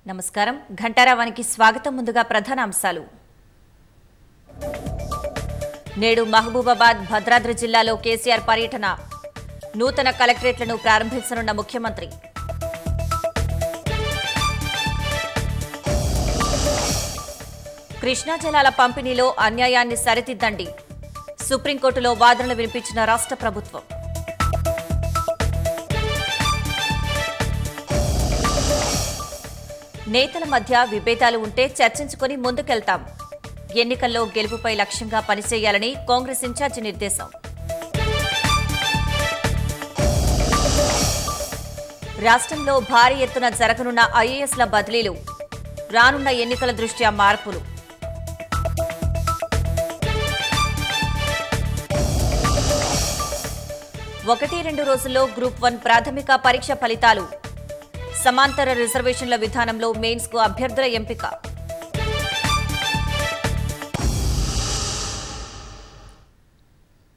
నమస్కారం ఘంటారావానికి స్వాగతం ముందుగా ప్రధాన అంశాలు నేడు మహబూబాబాద్ భద్రాద్రి జిల్లాలో కేసీఆర్ పర్యటన నూతన కలెక్టరేట్లను ప్రారంభించనున్న ముఖ్యమంత్రి కృష్ణా జలాల పంపిణీలో అన్యాయాన్ని సరిదిద్దండి సుప్రీంకోర్టులో వాదనలు వినిపించిన రాష్ట్ర ప్రభుత్వం నేతల మధ్య విభేదాలు ఉంటే చర్చించుకుని ముందుకెళ్తాం ఎన్నికల్లో గెలుపుపై లక్ష్యంగా పనిచేయాలని కాంగ్రెస్ ఇన్ఛార్జి నిర్దేశం రాష్ట్రంలో భారీ ఎత్తున జరగనున్న ఐఏఎస్ల బదిలీలు రానున్న ఎన్నికల దృష్ట్యా మార్పులు ఒకటి రెండు రోజుల్లో గ్రూప్ వన్ ప్రాథమిక పరీక్ష ఫలితాలు సమాంతర రిజర్వేషన్ల విధానంలో మెయిన్స్ కు అభ్యర్థుల ఎంపిక